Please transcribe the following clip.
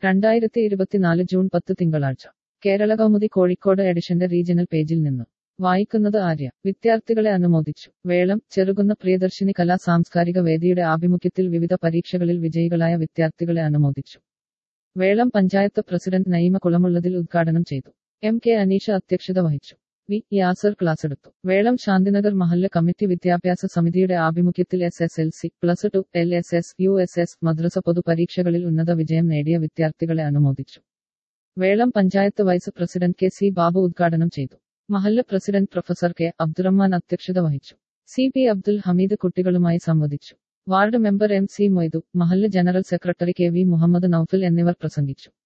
രണ്ടായിരത്തി ഇരുപത്തിനാല് ജൂൺ പത്ത് തിങ്കളാഴ്ച കേരള കൗമുദി കോഴിക്കോട് എഡിഷന്റെ റീജിയണൽ പേജിൽ നിന്ന് വായിക്കുന്നത് ആര്യ വിദ്യാർത്ഥികളെ അനുമോദിച്ചു വേളം ചെറുകുന്ന പ്രിയദർശിനി കലാ സാംസ്കാരിക വേദിയുടെ ആഭിമുഖ്യത്തിൽ വിവിധ പരീക്ഷകളിൽ വിജയികളായ വിദ്യാർത്ഥികളെ അനുമോദിച്ചു വേളം പഞ്ചായത്ത് പ്രസിഡന്റ് നയിമ കുളമുള്ളതിൽ ഉദ്ഘാടനം ചെയ്തു എം കെ അനീഷ അധ്യക്ഷത വഹിച്ചു വി യാസർ ക്ലാസ്സെടുത്തു വേളം ശാന്തിനഗർ മഹല്ല് കമ്മിറ്റി വിദ്യാഭ്യാസ സമിതിയുടെ ആഭിമുഖ്യത്തിൽ S S L C plus two L S S U S S മദ്രസ പൊതുപരീക്ഷകളിൽ ഉന്നത വിജയം നേടിയ വിദ്യാർത്ഥികളെ അനുമോദിച്ചു Velam panchayat vice president K C Babu ഉദ്ഘാടനം ചെയ്തു മഹല്ല് പ്രസിഡന്റ് പ്രൊഫസർ കെ അബ്ദുറഹ്മാൻ അധ്യക്ഷത വഹിച്ചു സി പി അബ്ദുൽ ഹമീദ് കുട്ടികളുമായി സംവദിച്ചു ward member M C Moidu മഹല്ല് general secretary K V Muhammad Noufal എന്നിവർ പ്രസംഗിച്ചു